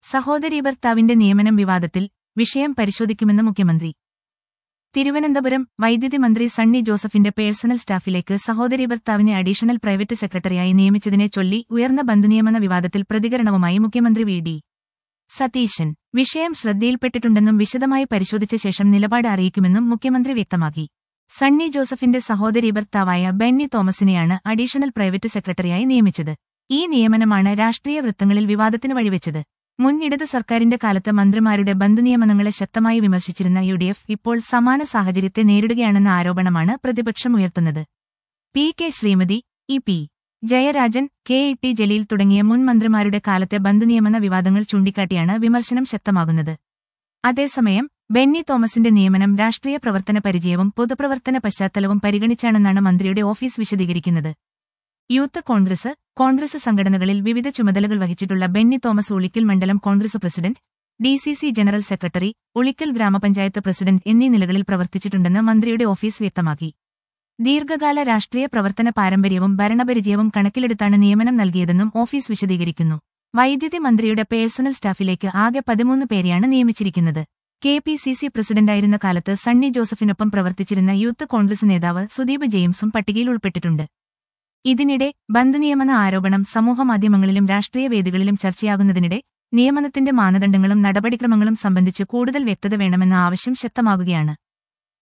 സഹോദരി ഭർത്താവിന്റെ നിയമനം വിവാദത്തിൽ വിഷയം പരിശോധിക്കുമെന്ന് മുഖ്യമന്ത്രി തിരുവനന്തപുരം വൈദ്യുതി മന്ത്രി സണ്ണി ജോസഫിന്റെ പേഴ്സണൽ സ്റ്റാഫിലേക്ക് സഹോദരി ഭർത്താവിനെ അഡീഷണൽ പ്രൈവറ്റ് സെക്രട്ടറിയായി നിയമിച്ചതിനെ ചൊല്ലി ഉയർന്ന ബന്ധുനിയമന വിവാദത്തിൽ പ്രതികരണവുമായി മുഖ്യമന്ത്രി വി ഡി സതീശൻ വിഷയം ശ്രദ്ധയിൽപ്പെട്ടിട്ടുണ്ടെന്നും വിശദമായി പരിശോധിച്ച ശേഷം നിലപാട് അറിയിക്കുമെന്നും മുഖ്യമന്ത്രി വ്യക്തമാക്കി സണ്ണി ജോസഫിന്റെ സഹോദരി ഭർത്താവായ ബെന്നി തോമസിനെയാണ് അഡീഷണൽ പ്രൈവറ്റ് സെക്രട്ടറിയായി നിയമിച്ചത് ഈ നിയമനമാണ് രാഷ്ട്രീയ വൃത്തങ്ങളിൽ വിവാദത്തിന് വഴിവെച്ചത് മുൻ ഇടത് സർക്കാരിന്റെ കാലത്ത് മന്ത്രിമാരുടെ ബന്ധുനിയമനങ്ങളെ ശക്തമായി വിമർശിച്ചിരുന്ന യു ഡി എഫ് ഇപ്പോൾ സമാന സാഹചര്യത്തെ നേരിടുകയാണെന്ന ആരോപണമാണ് പ്രതിപക്ഷം ഉയർത്തുന്നത് P K Sreemathi E P Jayarajan K T ടി ജലീൽ തുടങ്ങിയ മുൻ മന്ത്രിമാരുടെ കാലത്തെ ബന്ധുനിയമന വിവാദങ്ങൾ ചൂണ്ടിക്കാട്ടിയാണ് വിമർശനം ശക്തമാകുന്നത് അതേസമയം ബെന്നി തോമസിന്റെ നിയമനം രാഷ്ട്രീയ പ്രവർത്തന പരിചയവും പൊതുപ്രവർത്തന പശ്ചാത്തലവും പരിഗണിച്ചാണെന്നാണ് മന്ത്രിയുടെ ഓഫീസ് വിശദീകരിക്കുന്നത് യൂത്ത് കോൺഗ്രസ് കോൺഗ്രസ് സംഘടനകളിൽ വിവിധ ചുമതലകൾ വഹിച്ചിട്ടുള്ള ബെന്നി തോമസ് ഉളിക്കൽ മണ്ഡലം Congress president D C C general secretary Ulikkal ഗ്രാമപഞ്ചായത്ത് പ്രസിഡന്റ് എന്നീ നിലകളിൽ പ്രവർത്തിച്ചിട്ടുണ്ടെന്ന് മന്ത്രിയുടെ ഓഫീസ് വ്യക്തമാക്കി ദീർഘകാല രാഷ്ട്രീയ പ്രവർത്തന പാരമ്പര്യവും ഭരണപരിചയവും കണക്കിലെടുത്താണ് നിയമനം നൽകിയതെന്നും ഓഫീസ് വിശദീകരിക്കുന്നു വൈദ്യുതി മന്ത്രിയുടെ പേഴ്സണൽ സ്റ്റാഫിലേക്ക് ആകെ പതിമൂന്ന് പേരെയാണ് നിയമിച്ചിരിക്കുന്നത് കെ പി സി സി പ്രസിഡന്റായിരുന്ന കാലത്ത് സണ്ണി ജോസഫിനൊപ്പം പ്രവർത്തിച്ചിരുന്ന യൂത്ത് കോൺഗ്രസ് നേതാവ് സുദീപ് ജെയിംസും പട്ടികയിൽ ഉൾപ്പെട്ടിട്ടുണ്ട് ഇതിനിടെ ബന്ധുനിയമന ആരോപണം സമൂഹമാധ്യമങ്ങളിലും രാഷ്ട്രീയ വേദികളിലും ചർച്ചയാകുന്നതിനിടെ നിയമനത്തിന്റെ മാനദണ്ഡങ്ങളും നടപടിക്രമങ്ങളും സംബന്ധിച്ച് കൂടുതൽ വ്യക്തത വേണമെന്ന ആവശ്യം ശക്തമാകുകയാണ്